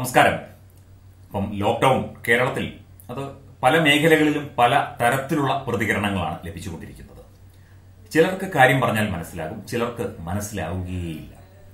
നമസ്കാരം അപ്പം ലോക്ക്ഡൌൺ കേരളത്തിൽ അത് പല മേഖലകളിലും പല തരത്തിലുള്ള പ്രതികരണങ്ങളാണ് ലഭിച്ചുകൊണ്ടിരിക്കുന്നത് ചിലർക്ക് കാര്യം പറഞ്ഞാൽ മനസ്സിലാകും ചിലർക്ക് മനസ്സിലാവുകയേയില്ല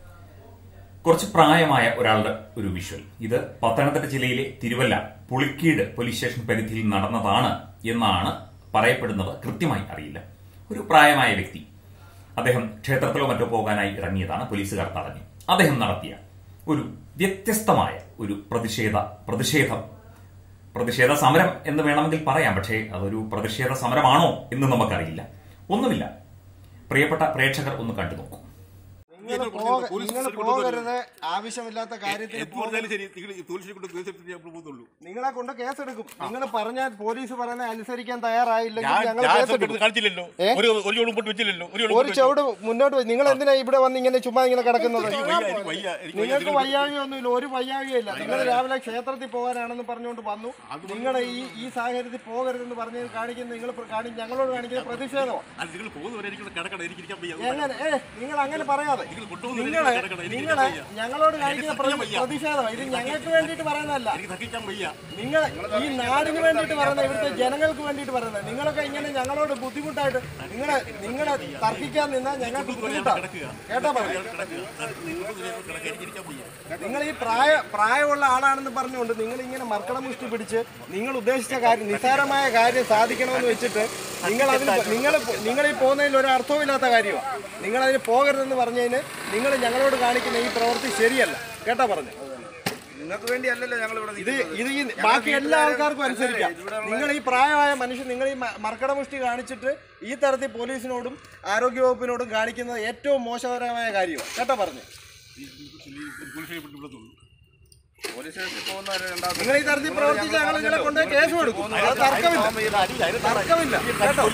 കുറച്ച് പ്രായമായ ഒരാളുടെ ഒരു വിഷ്വൽ ഇത് പത്തനംതിട്ട ജില്ലയിലെ തിരുവല്ല പുളിക്കീട് പോലീസ് സ്റ്റേഷൻ പരിധിയിൽ നടന്നതാണ് എന്നാണ് പറയപ്പെടുന്നത് കൃത്യമായി അറിയില്ല ഒരു പ്രായമായ വ്യക്തി അദ്ദേഹം ക്ഷേത്രത്തിലോ മറ്റോ പോകാനായി ഇറങ്ങിയതാണ് പോലീസുകാർ തടഞ്ഞു അദ്ദേഹം നടത്തിയ ഒരു വ്യത്യസ്തമായ ഒരു പ്രതിഷേധ പ്രതിഷേധം പ്രതിഷേധ സമരം എന്ന് വേണമെങ്കിൽ പറയാം പക്ഷേ അതൊരു പ്രതിഷേധ സമരമാണോ എന്ന് നമുക്കറിയില്ല ഒന്നുമില്ല പ്രിയപ്പെട്ട പ്രേക്ഷകർ ഒന്ന് കണ്ടു നോക്കൂ നിങ്ങൾ പോക- നിങ്ങൾ പോകരുത് ആവശ്യമില്ലാത്ത കാര്യത്തിന് എന്ത് പറഞ്ഞാലും ശരി നിങ്ങൾ ഈ പോലീസിനെ കൊണ്ട് കേസ് എടുത്തിട്ട് ഞാൻ പോകുന്നുള്ളൂ നിങ്ങളെ കൊണ്ട് കേസെടുക്കും നിങ്ങൾ പറഞ്ഞാൽ പോലീസ് പറയുന്ന അനുസരിക്കാൻ തയ്യാറായില്ലെങ്കിൽ ഞാൻ ഞങ്ങൾ ഞാൻ കേസെടുക്കും എടുത്ത് കാണിച്ചില്ലല്ലോ ഏ? ഒരു ഒരു ചോടും പൊട്ട് വെച്ചില്ലല്ലോ ഒരു ചോടും ഒരു ചുവട് മുന്നോട്ട് പോയി നിങ്ങൾ എന്തിനാ ഇവിടെ വന്ന് ഇങ്ങനെ ചുമ്മാ ഇങ്ങനെ കിടക്കുന്നത് എനിക്ക് വയ്യ, എനിക്ക് വയ്യ, എനിക്ക് വയ്യ. നിങ്ങൾക്ക് വയ്യാഴികയൊന്നുമില്ല ഒരു വയ്യാഴികയില്ല നിങ്ങൾ രാവിലെ ക്ഷേത്രത്തിൽ പോകാനാണെന്ന് പറഞ്ഞുകൊണ്ട് വന്നു നിങ്ങളെ ഈ ഈ സാഹചര്യത്തിൽ പോകരുതെന്ന് പറഞ്ഞ് കാണിക്കുന്ന നിങ്ങൾ പ്ര- കാണി ഞങ്ങളോട് കാണിക്കുന്ന പ്രതിഷേധമോ അത് നിങ്ങൾ പോകുന്നവരെ എനിക്ക് കിടക്കണം എനിക്ക് ഇരിക്കാൻ വയ്യ എങ്ങനെ ഏ നിങ്ങൾ അങ്ങനെ പറയാതെ നിങ്ങൾ കൊണ്ടുപോകുന്നവരെ നിങ്ങളെ എനിക്ക് കിടക്കണം എനിക്ക് നിങ്ങളെ ഇരിക്കാൻ വയ്യ ഞങ്ങളോട് കാണിക്കുന്ന എനിക്ക് പ്രതി- വയ്യ. പ്രതിഷേധം ഇത് ഞങ്ങൾക്ക് വേണ്ടിയിട്ട് പറയുന്നതല്ല എനിക്ക് തർക്കിക്കാൻ വയ്യ നിങ്ങൾ ഈ നാടിന് വേണ്ടിയിട്ട് പറയുന്നത് ഇവിടുത്തെ ജനങ്ങൾക്ക് വേണ്ടിയിട്ട് പറയുന്നത് നിങ്ങളൊക്കെ ഇങ്ങനെ ഞങ്ങളോട് ബുദ്ധിമുട്ടായിട്ട് നിങ്ങളെ നിങ്ങളെ തർക്കിക്കാൻ നിന്നാൽ ഞങ്ങൾക്ക് ബുദ്ധിമുട്ടാണ് കിടക്കുക കേട്ടാ പറഞ്ഞു കിടക്കുക നിങ്ങൾ കിടക്കുക എനിക്ക് ഇരിക്കാൻ വയ്യ നിങ്ങൾ ഈ പ്രായ പ്രായമുള്ള ആളാണെന്ന് പറഞ്ഞുകൊണ്ട് നിങ്ങൾ ഇങ്ങനെ മർക്കട മുഷ്ടി പിടിച്ച് നിങ്ങൾ ഉദ്ദേശിച്ച കാര്യം നിസ്സാരമായ കാര്യം സാധിക്കണമെന്ന് വെച്ചിട്ട് നിങ്ങൾ അതിന് നിങ്ങൾ നിങ്ങൾ ഈ പോകുന്നതിൽ ഒരു അർത്ഥവുമില്ലാത്ത കാര്യമാണ് നിങ്ങൾ അതിന് പോകരുതെന്ന് പറഞ്ഞതിന് നിങ്ങൾ ഞങ്ങളോട് കാണിക്കുന്ന ഈ പ്രവൃത്തി ശരിയല്ല കേട്ടാ പറഞ്ഞു നിങ്ങൾക്ക് വേണ്ടി അല്ലല്ലോ ഞങ്ങൾ ഇവിടെ ഇത് ഇത് ഈ ബാക്കി എല്ലാ ആൾക്കാർക്കും അനുസരിക്കാം നിങ്ങൾ ഈ പ്രായമായ മനുഷ്യൻ നിങ്ങൾ ഈ മ- മർക്കടമുഷ്ടി കാണിച്ചിട്ട് ഈ തരത്തിൽ പോലീസിനോടും ആരോഗ്യവകുപ്പിനോടും കാണിക്കുന്നത് ഏറ്റവും മോശകരമായ കാര്യമാണ് കേട്ടോ പറഞ്ഞു പോലീസിനെ കൊണ്ട് വിടുന്നുള്ളൂ പോലീസ് സ്റ്റേഷനിൽ പോകുന്നവരെ രണ്ടാമത് നിങ്ങൾ ഈ തരത്തിൽ പ്രവർത്തിച്ച് ഞങ്ങൾ നിങ്ങളെ കൊണ്ടുപോയി കേസ് കൊടുക്കും അത് തർക്കമില്ല തർക്കമില്ല കേട്ടോ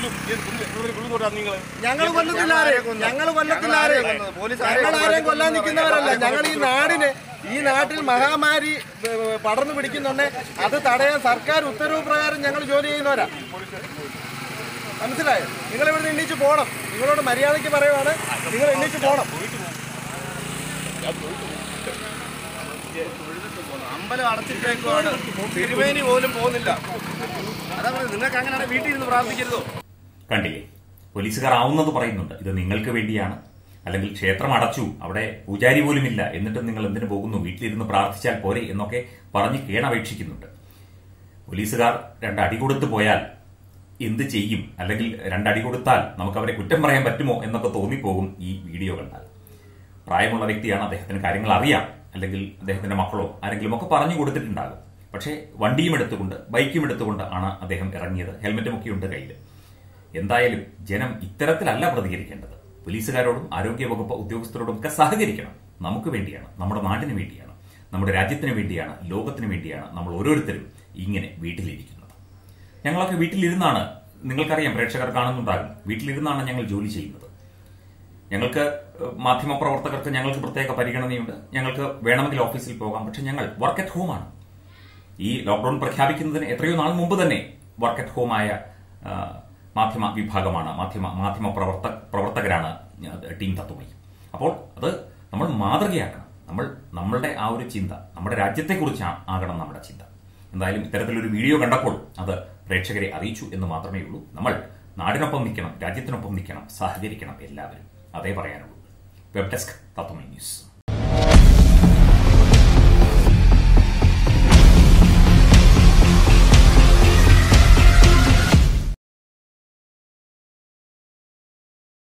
നിങ്ങൾ ഞങ്ങൾ കൊല്ലത്തില്ല ആരെയും ഞങ്ങൾ കൊല്ലത്തില്ല ആരെയും ഞങ്ങൾ ആരെയും കൊല്ലാൻ നിൽക്കുന്നവരല്ല ഞങ്ങൾ ഈ നാടിന് ഈ നാട്ടിൽ മഹാമാരി ഏ, പടർന്നു പിടിക്കുന്നുണ്ട് അത് തടയാൻ സർക്കാർ ഉത്തരവ് പ്രകാരം ഞങ്ങൾ ജോലി ചെയ്യുന്നവരാ മനസ്സിലായോ നിങ്ങൾ ഇവിടെ എണ്ണീച്ച് പോകണം നിങ്ങളോട് മര്യാദയ്ക്ക് പറയുവാണ് നിങ്ങൾ എണ്ണീച്ച് പോകണം അമ്പലം അടച്ചിട്ടേക്കുവാണ് തിരുവേനി പോലും പോകുന്നില്ല അതാ പറഞ്ഞത് നിങ്ങൾക്ക് അങ്ങനെയാണ് വീട്ടിൽ ഇരുന്ന് പ്രാർത്ഥിക്കരുതോ കണ്ടില്ലേ പോലീസുകാർ ആവുന്നത് പറയുന്നുണ്ട് ഇത് നിങ്ങൾക്ക് വേണ്ടിയാണ് അല്ലെങ്കിൽ ക്ഷേത്രം അടച്ചു അവിടെ പൂജാരി പോലുമില്ല എന്നിട്ടും നിങ്ങൾ എന്തിനു പോകുന്നു വീട്ടിലിരുന്ന് പ്രാർത്ഥിച്ചാൽ പോരെ എന്നൊക്കെ പറഞ്ഞ് കേണപേക്ഷിക്കുന്നുണ്ട് പോലീസുകാർ രണ്ടടി കൊടുത്തു പോയാൽ എന്ത് ചെയ്യും അല്ലെങ്കിൽ രണ്ടടി കൊടുത്താൽ നമുക്ക് അവരെ കുറ്റം പറയാൻ പറ്റുമോ എന്നൊക്കെ തോന്നിപ്പോകും ഈ വീഡിയോ കണ്ടാൽ പ്രായമുള്ള വ്യക്തിയാണ് അദ്ദേഹത്തിന് കാര്യങ്ങൾ അറിയാം അല്ലെങ്കിൽ അദ്ദേഹത്തിന്റെ മക്കളോ ആരെങ്കിലും ഒക്കെ പറഞ്ഞു കൊടുത്തിട്ടുണ്ടാകും പക്ഷേ വണ്ടിയും എടുത്തുകൊണ്ട് ബൈക്കും എടുത്തുകൊണ്ട് ആണ് അദ്ദേഹം ഇറങ്ങിയത് ഹെൽമറ്റും ഒക്കെ ഉണ്ട് കയ്യിൽ എന്തായാലും ജനം ഇത്തരത്തിലല്ല പ്രതികരിക്കേണ്ടത് പോലീസുകാരോടും ആരോഗ്യവകുപ്പ് ഉദ്യോഗസ്ഥരോടും ഒക്കെ സഹകരിക്കണം നമുക്ക് വേണ്ടിയാണ് നമ്മുടെ നാടിന് വേണ്ടിയാണ് നമ്മുടെ രാജ്യത്തിന് വേണ്ടിയാണ് ലോകത്തിന് വേണ്ടിയാണ് നമ്മൾ ഓരോരുത്തരും ഇങ്ങനെ വീട്ടിലിരിക്കുന്നത് ഞങ്ങളൊക്കെ വീട്ടിലിരുന്നാണ് നിങ്ങൾക്കറിയാം പ്രേക്ഷകർ കാണുന്നുണ്ടാകും വീട്ടിലിരുന്നാണ് ഞങ്ങൾ ജോലി ചെയ്യുന്നത് ഞങ്ങൾക്ക് മാധ്യമ പ്രവർത്തകർക്ക് ഞങ്ങൾക്ക് പ്രത്യേക പരിഗണനയുണ്ട് ഞങ്ങൾക്ക് വേണമെങ്കിൽ ഓഫീസിൽ പോകാം പക്ഷെ ഞങ്ങൾ വർക്ക് അറ്റ് ഹോമാണ് ഈ ലോക്ക്ഡൌൺ പ്രഖ്യാപിക്കുന്നതിന് എത്രയോ നാൾ മുമ്പ് തന്നെ വർക്ക് അറ്റ് ഹോമായ ആ, മാധ്യമ വിഭാഗമാണ് മാധ്യമ മാധ്യമ പ്രവർത്ത പ്രവർത്തകരാണ് ടീം തത്വമയി അപ്പോൾ അത് നമ്മൾ മാതൃകയാക്കണം നമ്മൾ നമ്മളുടെ ആ ഒരു ചിന്ത നമ്മുടെ രാജ്യത്തെക്കുറിച്ച് ആ- ആകണം നമ്മുടെ ചിന്ത എന്തായാലും ഇത്തരത്തിലൊരു വീഡിയോ കണ്ടപ്പോൾ അത് പ്രേക്ഷകരെ അറിയിച്ചു എന്ന് മാത്രമേ ഉള്ളൂ നമ്മൾ നാടിനൊപ്പം നിൽക്കണം രാജ്യത്തിനൊപ്പം നിൽക്കണം സഹകരിക്കണം എല്ലാവരും അതേ പറയാനുള്ളൂ വെബ് ഡെസ്ക് തത്വമൈ ന്യൂസ്